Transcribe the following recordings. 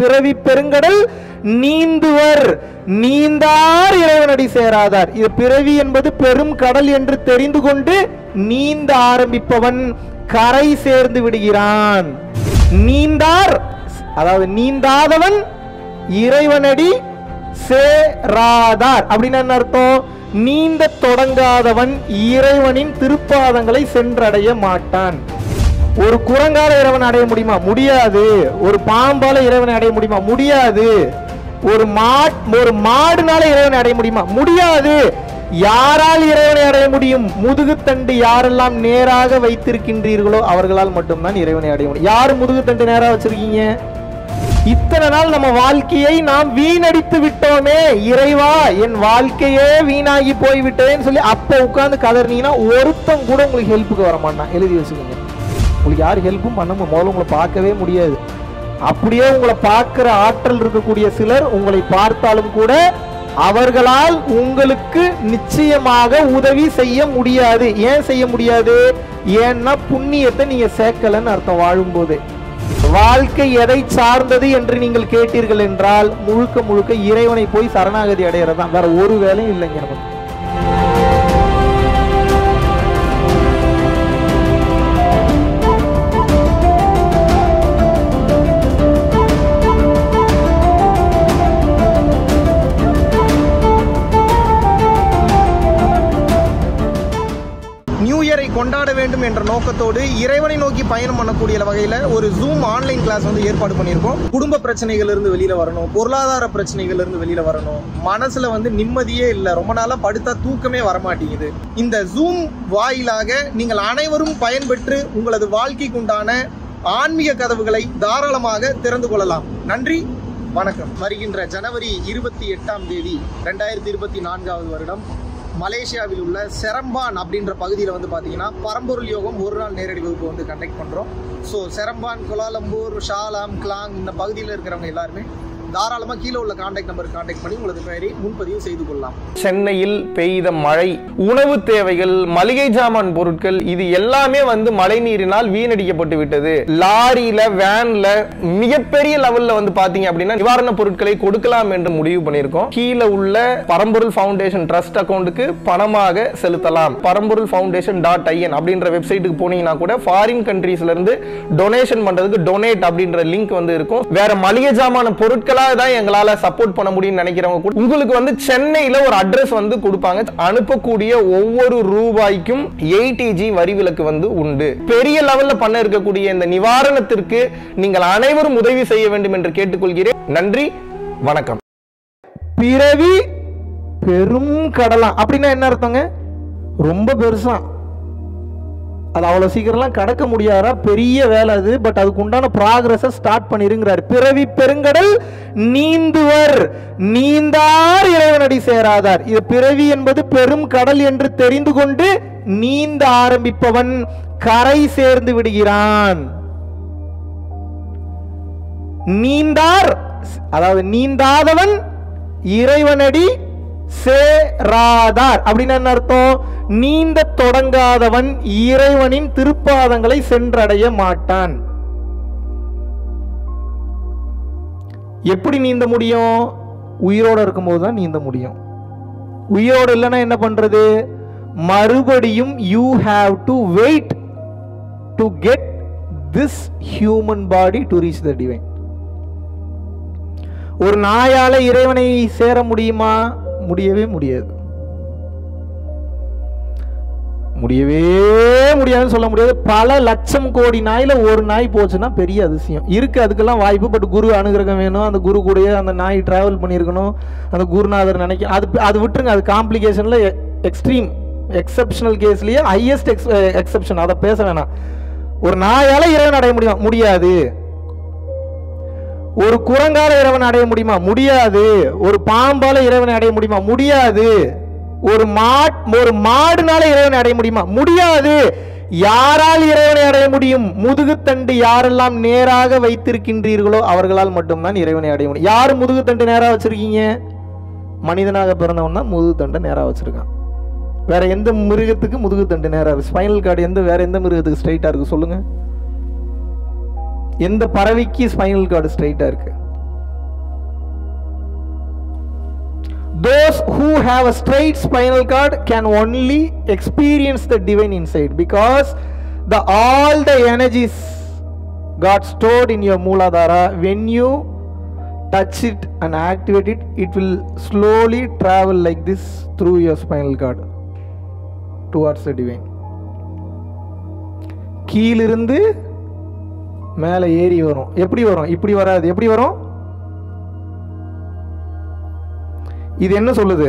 பிறவி பெருங்கடல் நீந்துவர் நீந்தார் இறைவனடி சேராதார் இது பிறவி என்பது பெரும் கடல் என்று தெரிந்து கொண்டு நீந்த ஆரம்பிப்பவன் கரை சேர்ந்து விடுகிறான் நீந்தார் அதாவது நீந்தாதவன் இறைவனடி சேராதார் அப்படின்னு என்ன அர்த்தம் நீந்த தொடங்காதவன் இறைவனின் திருப்பாதங்களை சென்றடைய மாட்டான் ஒரு குரங்கால இறைவனை அடைய முடியுமா முடியாது ஒரு பாம்பால இறைவனை அடைய முடியுமா முடியாது ஒரு மா ஒரு மாடுனால இறைவனை அடைய முடியுமா முடியாது யாரால் இறைவனை அடைய முடியும் முதுகுத்தண்டு யாரெல்லாம் நேராக வைத்திருக்கின்றீர்களோ அவர்களால் மட்டும்தான் இறைவனை அடைய முடியும் யார் முதுகுத்தண்டு நேரா வச்சிருக்கீங்க இத்தனை நாள் நம்ம வாழ்க்கையை நாம் வீணடித்து விட்டோமே இறைவா என் வாழ்க்கையே வீணாகி போய் விட்டேன்னு சொல்லி அப்ப உட்கார்ந்து கதறினீங்கன்னா ஒருத்தன் கூட உங்களுக்கு ஹெல்ப்புக்கு வர மாட்டான் எழுதி வச்சுக்கோங்க உங்களுக்கு யார் ஹெல்ப்பும் பண்ண மு- முதல்ல உங்களை பார்க்கவே முடியாது அப்படியே உங்களை பார்க்கிற ஆற்றல் இருக்கக்கூடிய சிலர் உங்களை பார்த்தாலும் கூட அவர்களால் உங்களுக்கு நிச்சயமாக உதவி செய்ய முடியாது ஏன் செய்ய முடியாது ஏன்னா புண்ணியத்தை நீங்க சேர்க்கலன்னு அர்த்தம் வாழும்போது வாழ்க்கை எதை சார்ந்தது என்று நீங்கள் கேட்டீர்கள் என்றால் முழுக்க முழுக்க இறைவனை போய் சரணாகதி அடையிறதுதான் வேற ஒரு வேலையும் இல்லைங்க நமக்கு நியூ இயரை கொண்டாட வேண்டும் என்ற நோக்கத்தோடு இறைவனை நோக்கி பயணம் பண்ணக்கூடிய வகையில் ஒரு ஜூம் ஆன்லைன் கிளாஸ் வந்து ஏற்பாடு பண்ணியிருக்கோம் குடும்ப பிரச்சனைகள் இருந்து வெளியில வரணும் பொருளாதார பிரச்சனைகள் இருந்து வெளியில வரணும் மனசுல வந்து நிம்மதியே இல்லை ரொம்ப நாளா படுத்தா தூக்கமே வரமாட்டேங்குது இந்த ஜூம் வாயிலாக நீங்கள் அனைவரும் பயன்பெற்று உங்களது வாழ்க்கைக்கு உண்டான ஆன்மீக கதவுகளை தாராளமாக திறந்து கொள்ளலாம் நன்றி வணக்கம் வருகின்ற ஜனவரி இருபத்தி எட்டாம் தேதி ரெண்டாயிரத்தி இருபத்தி நான்காவது வருடம் மலேசியாவில் உள்ள செரம்பான் அப்படின்ற பகுதியில் வந்து பார்த்தீங்கன்னா பரம்பொருள் யோகம் ஒரு நாள் நேரடி வகுப்பு வந்து கண்டக்ட் பண்ணுறோம் so Seremban Kuala Lumpur Shah Alam Klang இந்த பகுதியில் இருக்கிறவங்க எல்லாருமே தாராளமாக கீழே உள்ள காண்டாக்ட் நம்பர் காண்டாக்ட் பண்ணி உங்களது பெயரை முன்பதிவு செய்து கொள்ளலாம் சென்னையில் பெய்த மழை உணவு தேவைகள் மளிகை ஜாமான் பொருட்கள் இது எல்லாமே வந்து மழை நீரினால் வீணடிக்கப்பட்டு விட்டது லாரியில வேன்ல மிகப்பெரிய லெவல்ல வந்து பாத்தீங்க அப்படின்னா நிவாரண பொருட்களை கொடுக்கலாம் என்று முடிவு பண்ணியிருக்கோம் கீழே உள்ள பரம்பொருள் ஃபவுண்டேஷன் ட்ரஸ்ட் அக்கௌண்ட்டுக்கு பணமாக செலுத்தலாம் பரம்பொருள் ஃபவுண்டேஷன் டாட் ஐஎன் அப்படின்ற வெப்சைட்டுக்கு போனீங்கன்னா கூட ஃபாரின் கண்ட்ரீஸ்ல இருந்து டொனேஷன் பண்றதுக்கு டொனேட் அப்படின்ற லிங்க் வந்து இருக்கும் வேற மளிகை ஜாமான பொருட்களா தான் எங்களால சப்போர்ட் பண்ண முடியும்னு நினைக்கிறவங்க கூட உங்களுக்கு வந்து சென்னையில ஒரு அட்ரஸ் வந்து கொடுப்பாங்க அனுப்பக்கூடிய ஒவ்வொரு ரூபாய்க்கும் எயிட்டிஜி வரி விலக்கு வந்து உண்டு பெரிய லெவல்ல பண்ண இருக்கக்கூடிய இந்த நிவாரணத்திற்கு நீங்கள் அனைவரும் உதவி செய்ய வேண்டும் என்று கேட்டுக்கொள்கிறேன் நன்றி வணக்கம் பிறவி பெரும் கடலாம் அப்படின்னா என்ன அர்த்தங்க ரொம்ப பெருசா அது அவ்வளோ சீக்கிரம்லாம் கடக்க முடியாதா பெரிய வேலை அது பட் அதுக்கு உண்டான ப்ராக்ரஸை ஸ்டார்ட் பண்ணிருங்கிறார் பிறவி பெருங்கடல் நீந்துவர் நீந்தார் இறைவனடி சேராதார் இது பிறவி என்பது பெரும் கடல் என்று தெரிந்து கொண்டு நீந்த ஆரம்பிப்பவன் கரை சேர்ந்து விடுகிறான் நீந்தார் அதாவது நீந்தாதவன் இறைவனடி சேராதார் அப்படின்னு என்ன அர்த்தம் நீந்த தொடங்காதவன் இறைவனின் திருப்பாதங்களை சென்றடைய மாட்டான் எப்படி நீந்த முடியும் உயிரோட இருக்கும்போது தான் நீந்த முடியும் உயிரோடு இல்லைன்னா என்ன பண்றது மறுபடியும் you have to wait to get this human body to reach the divine ஒரு நாயால இறைவனை சேர முடியுமா முடியவே முடியாது முடியவே முடியாதுன்னு சொல்ல முடியாது பல லட்சம் கோடி நாயில ஒரு நாய் போச்சுன்னா பெரிய அதிசயம் இருக்கு அதுக்கெல்லாம் வாய்ப்பு பட் குரு அனுகிரகம் வேணும் அந்த குரு கூடயே அந்த நாய் டிராவல் பண்ணியிருக்கணும் அந்த குருநாதர் நினைக்க அது அது விட்டுருங்க அது காம்ப்ளிகேஷன்ல எக்ஸ்ட்ரீம் எக்ஸப்ஷனல் கேஸ்லயே ஹையஸ்ட் எக்ஸ் எக்ஸப்ஷன் அதை பேச வேணாம் ஒரு நாயால இறைவன் அடைய முடியுமா முடியாது ஒரு குரங்கால இறைவனை அடைய முடியுமா முடியாது ஒரு பாம்பால இறைவனை அடைய முடியுமா முடியாது ஒரு மா ஒரு மாடுனால இறைவனை அடைய முடியுமா முடியாது யாரால் இறைவனை அடைய முடியும் முதுகுத்தண்டு யாரெல்லாம் நேராக வைத்திருக்கின்றீர்களோ அவர்களால் மட்டும்தான் இறைவனை அடைய முடியும் யார் முதுகுத்தண்டு நேரா வச்சிருக்கீங்க மனிதனாக பிறந்தவன் தான் முதுகுத்தண்டை நேரா வச்சிருக்கான் வேற எந்த மிருகத்துக்கு முதுகுத்தண்டு நேரா இருக்கு ஸ்பைனல் கார்டு எந்த வேற எந்த மிருகத்துக்கு ஸ்ட்ரைட்டா இருக்கு சொல்லுங்க எந்த பறவைக்கு ஸ்பைனல் கார்டு ஸ்ட்ரைட்டா இருக்கு those who have a straight spinal cord can only experience the divine inside because the all the energies got stored in your mooladhara when you touch it and activate it it will slowly travel like this through your spinal cord towards the divine கீழிருந்து மேலே ஏறி வரும் எப்படி வரும் இப்படி வராது எப்படி வரும் இது என்ன சொல்லுது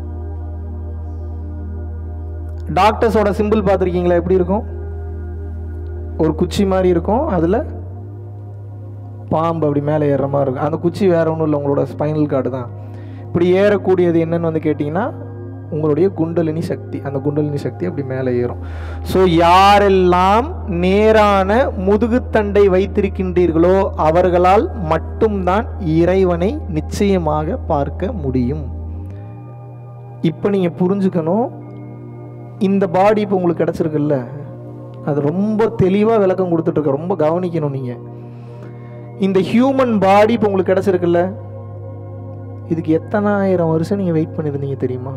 டாக்டர்ஸோட சிம்பிள் பார்த்துருக்கீங்களா எப்படி இருக்கும் ஒரு குச்சி மாதிரி இருக்கும் அதில் பாம்பு அப்படி மேலே ஏறுற மாதிரி இருக்கும் அந்த குச்சி வேற ஒன்றும் இல்லை உங்களோட ஸ்பைனல் கார்டு தான் இப்படி ஏறக்கூடியது என்னன்னு வந்து கேட்டிங்கன்னா உங்களுடைய குண்டலினி சக்தி அந்த குண்டலினி சக்தி அப்படி மேலே ஏறும் ஸோ யாரெல்லாம் நேரான முதுகுத்தண்டை வைத்திருக்கின்றீர்களோ அவர்களால் மட்டும்தான் இறைவனை நிச்சயமாக பார்க்க முடியும் இப்போ நீங்கள் புரிஞ்சுக்கணும் இந்த பாடி இப்போ உங்களுக்கு கிடச்சிருக்குல்ல அது ரொம்ப தெளிவாக விளக்கம் கொடுத்துட்ருக்க ரொம்ப கவனிக்கணும் நீங்கள் இந்த ஹியூமன் பாடி இப்போ உங்களுக்கு கிடச்சிருக்குல்ல இதுக்கு எத்தனை ஆயிரம் வருஷம் நீங்கள் வெயிட் பண்ணியிருந்தீங்க தெரியுமா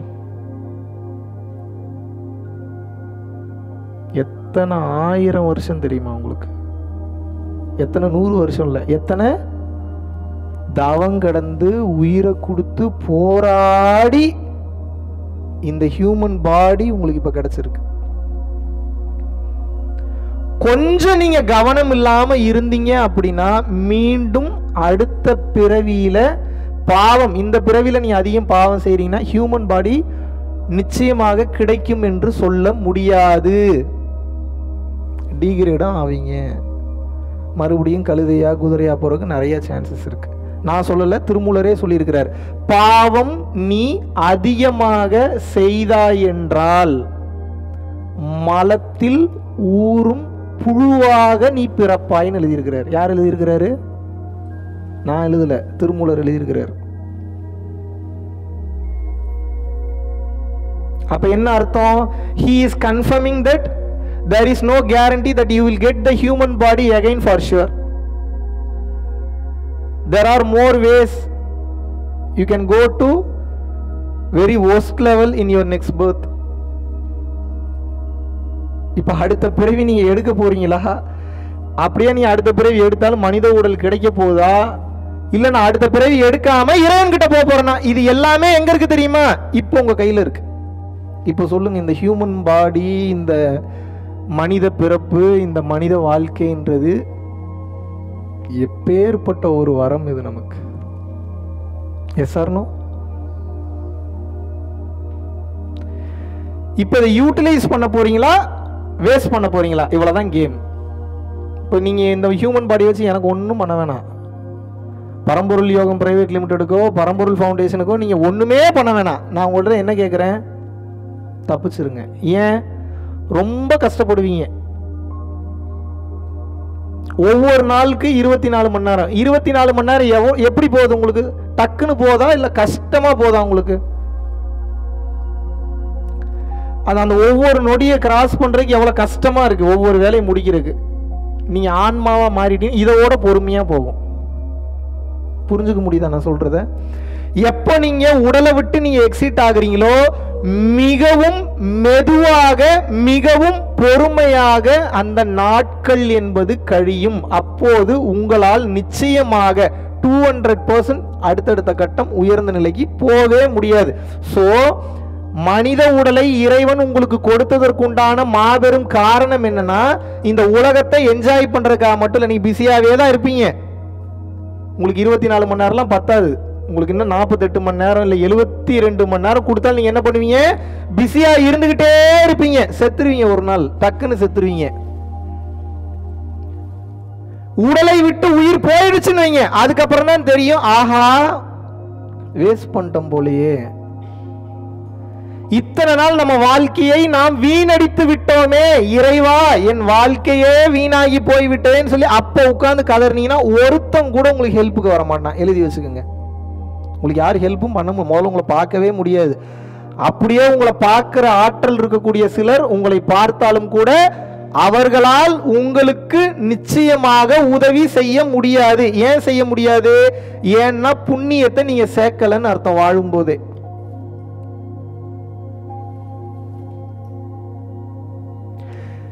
எத்தனை ஆயிரம் வருஷம் தெரியுமா உங்களுக்கு எத்தனை நூறு வருஷம் இல்லை எத்தனை தவம் கடந்து உயிரை கொடுத்து போராடி இந்த ஹியூமன் பாடி உங்களுக்கு இப்போ கிடைச்சிருக்கு கொஞ்சம் நீங்க கவனம் இல்லாம இருந்தீங்க அப்படின்னா மீண்டும் அடுத்த பிறவியில பாவம் இந்த பிறவியில நீ அதிகம் பாவம் செய்றீங்கன்னா ஹியூமன் பாடி நிச்சயமாக கிடைக்கும் என்று சொல்ல முடியாது டீகிரேடும் ஆவீங்க மறுபடியும் கழுதையா குதிரையா போறதுக்கு நிறைய சான்சஸ் இருக்கு நான் சொல்லல திருமூலரே சொல்லியிருக்கிறார் பாவம் நீ அதிகமாக செய்தாய் என்றால் மலத்தில் ஊறும் புழுவாக நீ பிறப்பாயின்னு எழுதியிருக்கிறார் யார் எழுதியிருக்கிறாரு நான் எழுதல திருமூலர் எழுதியிருக்கிறார் அப்ப என்ன அர்த்தம் he is confirming that there is no guarantee that you will get the human body again for sure there are more ways you can go to very worst level in your next birth இப்ப அடுத்த பிறவி நீங்க எடுக்க போறீங்களா அப்படியே நீ அடுத்த பிறவி எடுத்தாலும் மனித உடல் கிடைக்க போதா இல்ல நான் அடுத்த பிறவி எடுக்காம இறைவன் கிட்ட போக போறேனா இது எல்லாமே எங்க இருக்கு தெரியுமா இப்போ உங்க கையில இருக்கு இப்போ சொல்லுங்க இந்த ஹியூமன் பாடி இந்த மனித பிறப்பு இந்த மனித வாழ்க்கைன்றது எப்பேற்பட்ட ஒரு வரம் இது நமக்கு எஸ் ஆர்னோ இப்போ இதை யூட்டிலைஸ் பண்ண போறீங்களா வேஸ்ட் பண்ண போறீங்களா இவ்வளவுதான் கேம் இப்போ நீங்க இந்த ஹியூமன் பாடி வச்சு எனக்கு ஒன்றும் பண்ண வேணாம் பரம்பொருள் யோகம் பிரைவேட் லிமிடெடுக்கோ பரம்பொருள் ஃபவுண்டேஷனுக்கோ நீங்க ஒண்ணுமே பண்ண வேணாம் நான் உங்கள்கிட்ட என்ன கேட்குறேன் தப்பிச்சிருங்க ஏன் ரொம்ப கஷ்டப்படுவீங்க ஒவ்வொரு நாளுக்கு இருபத்தி நாலு மணி நேரம் இருபத்தி நாலு மணி நேரம் எவ்வளோ எப்படி போகுது உங்களுக்கு டக்குன்னு போதா இல்லை கஷ்டமா போதா உங்களுக்கு அது அந்த ஒவ்வொரு நொடியை கிராஸ் பண்றதுக்கு எவ்வளவு கஷ்டமா இருக்கு ஒவ்வொரு வேலையை முடிக்கிறதுக்கு நீங்க ஆன்மாவா மாறிட்டீங்க இதோட பொறுமையா போகும் புரிஞ்சுக்க முடியுதா நான் சொல்றத எப்ப நீங்க உடலை விட்டு நீங்க எக்ஸிட் ஆகுறீங்களோ மிகவும் மெதுவாக மிகவும் பொறுமையாக அந்த நாட்கள் என்பது கழியும் அப்போது உங்களால் நிச்சயமாக டூ ஹண்ட்ரட் பர்சன்ட் அடுத்தடுத்த கட்டம் உயர்ந்த நிலைக்கு போகவே முடியாது ஸோ மனித உடலை இறைவன் உங்களுக்கு கொடுத்ததற்குண்டான மாபெரும் காரணம் என்னன்னா இந்த உலகத்தை என்ஜாய் பண்றதுக்காக மட்டும் இல்லை நீங்க பிஸியாவே தான் இருப்பீங்க உங்களுக்கு இருபத்தி நாலு மணி நேரம்லாம் பத்தாது உங்களுக்கு இன்னும் நாற்பத்தெட்டு மணி நேரம் இல்லை எழுபத்தி ரெண்டு மணி நேரம் கொடுத்தாலும் நீங்க என்ன பண்ணுவீங்க பிஸியா இருந்துகிட்டே இருப்பீங்க செத்துருவீங்க ஒரு நாள் டக்குன்னு செத்துருவீங்க உடலை விட்டு உயிர் போயிடுச்சுன்னு வைங்க அதுக்கப்புறம் தான் தெரியும் ஆஹா வேஸ்ட் பண்ணிட்டோம் போலயே இத்தனை நாள் நம்ம வாழ்க்கையை நாம் வீணடித்து விட்டோமே இறைவா என் வாழ்க்கையே வீணாகி போய் விட்டேன்னு சொல்லி அப்ப உட்கார்ந்து கதறினீங்கன்னா ஒருத்தன் கூட உங்களுக்கு ஹெல்ப்புக்கு வர மாட்டான் எழுதி வச்சுக்கோங்க உங்களுக்கு யார் ஹெல்ப்பும் பண்ண மு- முதல்ல உங்களை பார்க்கவே முடியாது அப்படியே உங்களை பார்க்கிற ஆற்றல் இருக்கக்கூடிய சிலர் உங்களை பார்த்தாலும் கூட அவர்களால் உங்களுக்கு நிச்சயமாக உதவி செய்ய முடியாது ஏன் செய்ய முடியாது ஏன்னா புண்ணியத்தை நீங்க சேர்க்கலன்னு அர்த்தம் வாழும்போதே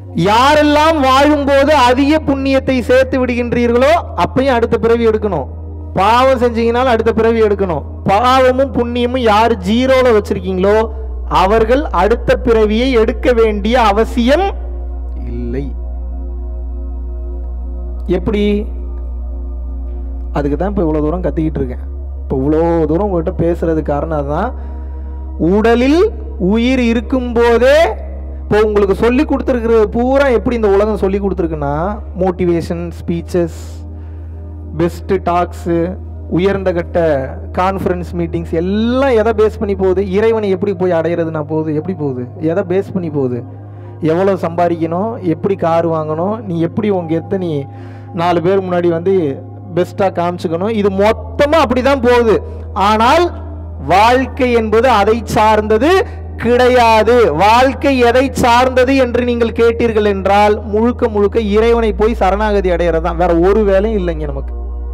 யாரெல்லாம் வாழும்போது அதிக புண்ணியத்தை சேர்த்து விடுகின்றீர்களோ அப்பயும் அடுத்த பிறவி எடுக்கணும் பாவம் செஞ்சீங்கனாலும் அடுத்த பிறவி எடுக்கணும் பாவமும் புண்ணியமும் யார் ஜீரோல வச்சிருக்கீங்களோ அவர்கள் அடுத்த பிறவியை எடுக்க வேண்டிய அவசியம் இல்லை எப்படி அதுக்கு தான் இப்போ இவ்வளோ தூரம் கத்திக்கிட்டு இருக்கேன் இப்போ இவ்வளோ தூரம் உங்கள்கிட்ட பேசுறது காரணம் அதுதான் உடலில் உயிர் இருக்கும்போதே இப்போ உங்களுக்கு சொல்லி கொடுத்துருக்கிறது பூரா எப்படி இந்த உலகம் சொல்லி கொடுத்துருக்குன்னா மோட்டிவேஷன் ஸ்பீச்சஸ் பெஸ்ட்டு டாக்ஸு உயர்ந்த கட்ட கான்ஃபரன்ஸ் மீட்டிங்ஸ் எல்லாம் எதை பேஸ் பண்ணி போகுது இறைவனை எப்படி போய் அடையிறதுனா போகுது எப்படி போகுது எதை பேஸ் பண்ணி போகுது எவ்வளோ சம்பாதிக்கணும் எப்படி கார் வாங்கணும் நீ எப்படி உங்க எத்த நீ நாலு பேர் முன்னாடி வந்து பெஸ்ட்டாக காமிச்சுக்கணும் இது மொத்தமாக அப்படி தான் போகுது ஆனால் வாழ்க்கை என்பது அதை சார்ந்தது கிடையாது வாழ்க்கை எதை சார்ந்தது என்று நீங்கள் கேட்டீர்கள் என்றால் முழுக்க முழுக்க இறைவனை போய் சரணாகதி அடையிறது தான் வேற ஒரு வேலையும் இல்லைங்க நமக்கு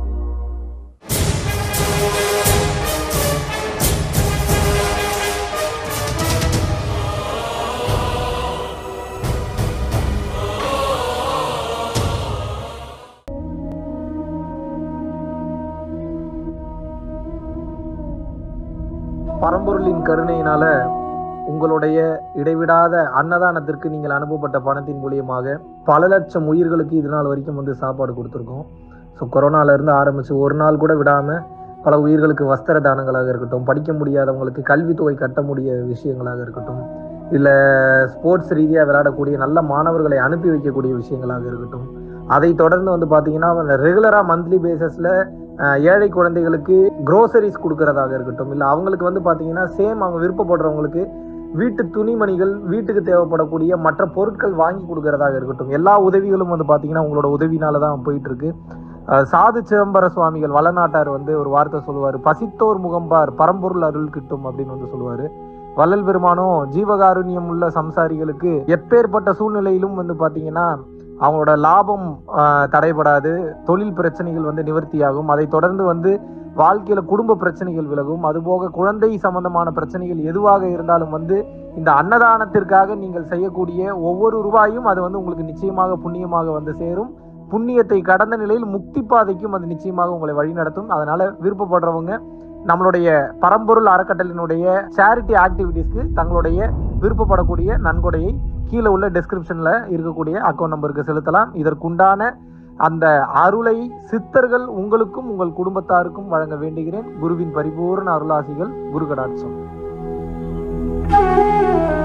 பரம்பொருளின் கருணையினால உங்களுடைய இடைவிடாத அன்னதானத்திற்கு நீங்கள் அனுப்பப்பட்ட பணத்தின் மூலியமாக பல லட்சம் உயிர்களுக்கு இது நாள் வரைக்கும் வந்து சாப்பாடு கொடுத்துருக்கோம் ஸோ கொரோனால இருந்து ஆரம்பிச்சு ஒரு நாள் கூட விடாம பல உயிர்களுக்கு வஸ்திர தானங்களாக இருக்கட்டும் படிக்க முடியாதவங்களுக்கு கல்வித்தொகை கட்ட முடிய விஷயங்களாக இருக்கட்டும் இல்லை ஸ்போர்ட்ஸ் ரீதியாக விளையாடக்கூடிய நல்ல மாணவர்களை அனுப்பி வைக்கக்கூடிய விஷயங்களாக இருக்கட்டும் அதை தொடர்ந்து வந்து பார்த்தீங்கன்னா ரெகுலராக மந்த்லி பேசிஸில் ஏழை குழந்தைகளுக்கு க்ரோசரிஸ் கொடுக்கறதாக இருக்கட்டும் இல்லை அவங்களுக்கு வந்து பார்த்தீங்கன்னா சேம் அவங்க விருப்பப்படுறவங்களுக்கு வீட்டு துணிமணிகள் வீட்டுக்கு தேவைப்படக்கூடிய மற்ற பொருட்கள் வாங்கி கொடுக்கறதாக இருக்கட்டும் எல்லா உதவிகளும் வந்து பார்த்தீங்கன்னா உங்களோட உதவினால தான் போயிட்டு இருக்கு அஹ் சாது சிதம்பர சுவாமிகள் வளநாட்டார் வந்து ஒரு வார்த்தை சொல்லுவார் பசித்தோர் முகம்பார் பரம்பொருள் அருள் கிட்டும் அப்படின்னு வந்து சொல்லுவார் வள்ளல் பெருமானும் ஜீவகாருண்யம் உள்ள சம்சாரிகளுக்கு எப்பேற்பட்ட சூழ்நிலையிலும் வந்து பார்த்தீங்கன்னா அவங்களோட லாபம் ஆஹ், தடைபடாது தொழில் பிரச்சனைகள் வந்து நிவர்த்தியாகும் அதை தொடர்ந்து வந்து வாழ்க்கையில குடும்ப பிரச்சனைகள் விலகும் அதுபோக குழந்தை சம்பந்தமான பிரச்சனைகள் எதுவாக இருந்தாலும் வந்து இந்த அன்னதானத்திற்காக நீங்கள் செய்யக்கூடிய ஒவ்வொரு ரூபாயும் அது வந்து உங்களுக்கு நிச்சயமாக புண்ணியமாக வந்து சேரும் புண்ணியத்தை கடந்த நிலையில் முக்தி பாதைக்கும் அது நிச்சயமாக உங்களை வழிநடத்தும் அதனால விருப்பப்படுறவங்க நம்மளுடைய பரம்பொருள் அறக்கட்டளினுடைய சேரிட்டி ஆக்டிவிட்டீஸ்க்கு தங்களுடைய விருப்பப்படக்கூடிய நன்கொடையை கீழே உள்ள டெஸ்கிரிப்ஷன்ல இருக்கக்கூடிய அக்கௌண்ட் நம்பருக்கு செலுத்தலாம் இதற்குண்டான அந்த அருளை சித்தர்கள் உங்களுக்கும் உங்கள் குடும்பத்தாருக்கும் வழங்க வேண்டுகிறேன் குருவின் பரிபூர்ண அருளாசிகள் குரு கடாட்சம்